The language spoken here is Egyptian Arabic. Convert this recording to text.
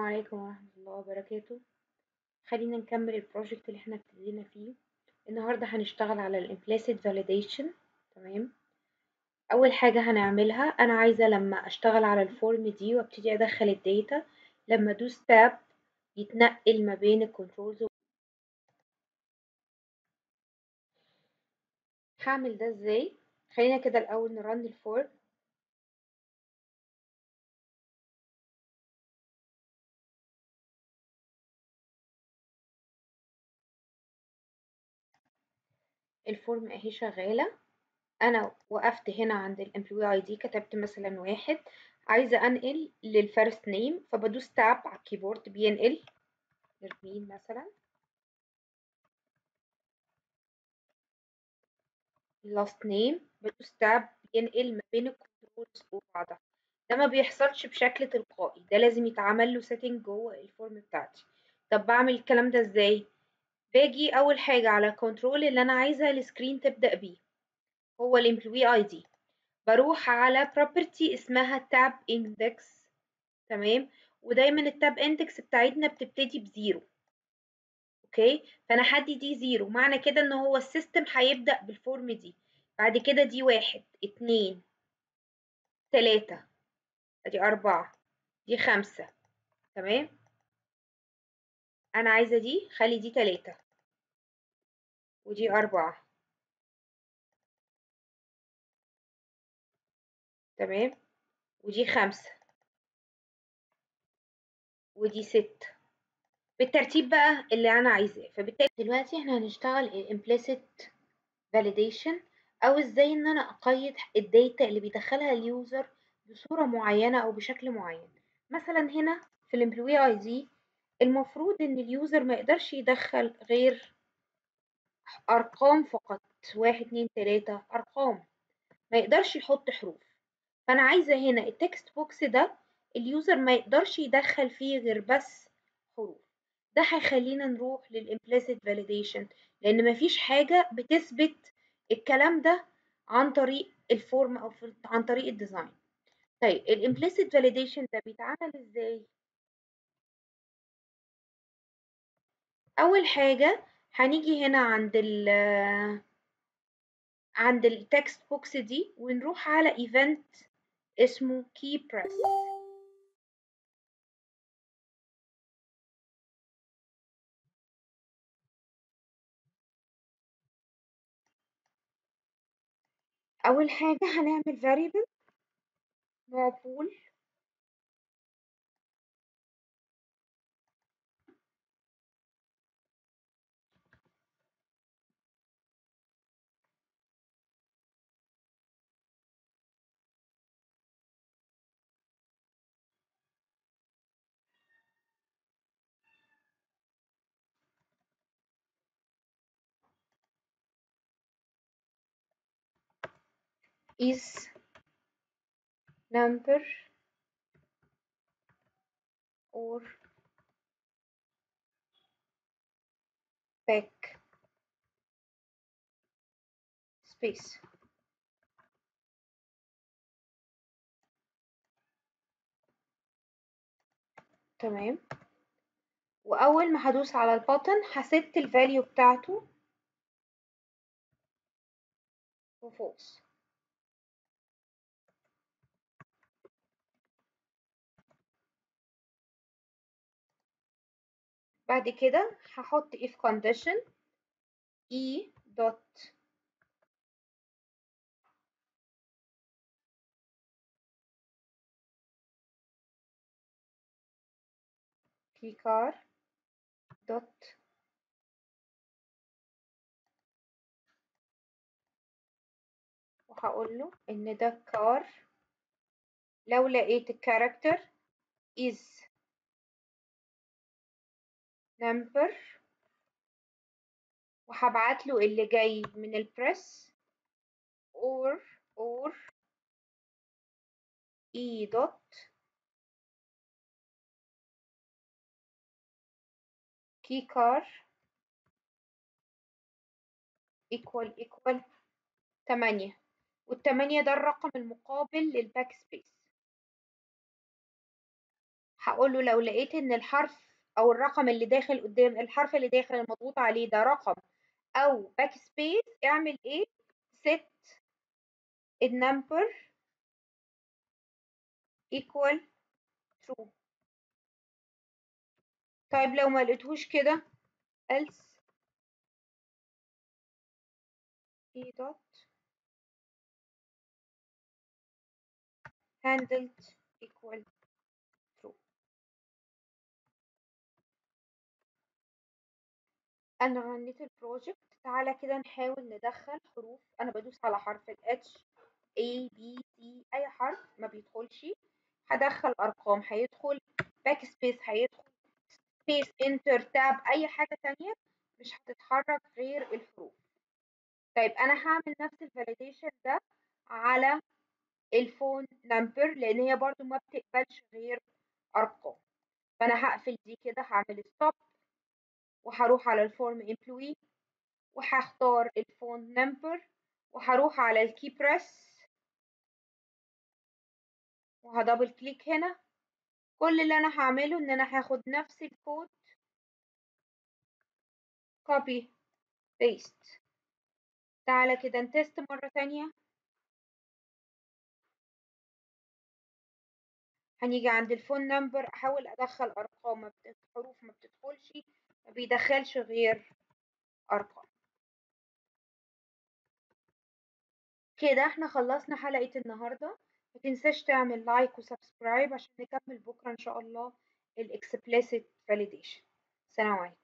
عليكم ورحمة الله وبركاته خلينا نكمل البروجكت اللي احنا ابتدينا فيه النهاردة هنشتغل على ال implicit validation تمام أول حاجة هنعملها أنا عايزة لما أشتغل على الفورم دي وابتدي أدخل الداتا لما أدوس تاب يتنقل ما بين الكنترولز هعمل ده ازاي خلينا كده الأول نرن الفورم الفورم اهي شغالة انا وقفت هنا عند الامبلوي اي دي كتبت مثلا واحد عايزة انقل للفيرست نيم فبدوس تاب على الكيبورد بينقل نرمين مثلا last name بدوس تاب بينقل ما بين الكنترولز وبعضها ده ما بيحصلش بشكل تلقائي ده لازم يتعمل له سيتنج جوه الفورم بتاعتي طب بعمل الكلام ده ازاي باجي اول حاجة على الكنترول اللي انا عايزة السكرين تبدأ بيه هو الامبلوي اي دي بروح على property اسمها tab index تمام ودايما التاب اندكس بتاعتنا بتبتدي بزيرو اوكي فانا حدي دي زيرو معنى كده ان هو السيستم هيبدأ بالفورم دي بعد كده دي واحد اتنين تلاتة ادي اربعة دي خمسة تمام انا عايزة دي خلي دي تلاتة ودي اربعة تمام ودي خمسة ودي ستة بالترتيب بقى اللي أنا عايزاه فبالتالي دلوقتي احنا هنشتغل ال implicit validation أو ازاي إن أنا أقيد الداتا اللي بيدخلها اليوزر بصورة معينة أو بشكل معين مثلا هنا في الامبلوي اي دي المفروض إن اليوزر ما يقدرش يدخل غير أرقام فقط واحد اتنين تلاتة أرقام ما يقدرش يحط حروف فأنا عايزة هنا التكست بوكس ده اليوزر ما يقدرش يدخل فيه غير بس حروف ده هيخلينا نروح للimplicit validation لأن مفيش حاجة بتثبت الكلام ده عن طريق الفورم أو عن طريق الديزاين طيب الimplicit validation ده بيتعمل ازاي؟ أول حاجة هنيجي هنا عند ال عند التكست بوكس دي ونروح على event اسمه key press أول حاجة هنعمل variable معقول is number or back space تمام واول ما هدوس على البطن هست الفاليو بتاعته وفولس بعد كده هحط if condition e dot keycar dot وهقول له ان ده car لو لقيت الكاركتر is number وهبعت له اللي جاي من البريس or or e dot key car equal equal تمانية والتمانية ده الرقم المقابل للباك سبيس هقول له لو لقيت ان الحرف او الرقم اللي داخل قدام الحرف اللي داخل المضغوط عليه ده رقم او باك سبيس اعمل ايه set النمبر equal true طيب لو ما لقيتهوش كده else e dot handled equal true انا رنيت البروجكت تعالى كده نحاول ندخل حروف انا بدوس على حرف ال H A B C اي حرف ما بيدخلش هدخل ارقام هيدخل باك سبيس هيدخل سبيس انتر تاب اي حاجه تانية مش هتتحرك غير الحروف طيب انا هعمل نفس الفاليديشن ده على الفون نمبر لان هي برضو ما بتقبلش غير ارقام فانا هقفل دي كده هعمل ستوب وهروح على الفورم امبلوي وهختار الفون نمبر وهروح على الكي بريس وهدبل كليك هنا كل اللي انا هعمله ان انا هاخد نفس الكود كوبي بيست تعالى كده نتست مرة تانية هنيجي عند الفون نمبر احاول ادخل ارقام ما بت... حروف ما بتدخلش ما بيدخلش غير ارقام كده احنا خلصنا حلقة النهاردة ما تنساش تعمل لايك وسبسكرايب عشان نكمل بكرة ان شاء الله الاكسبليسيت فاليديشن سلام عليكم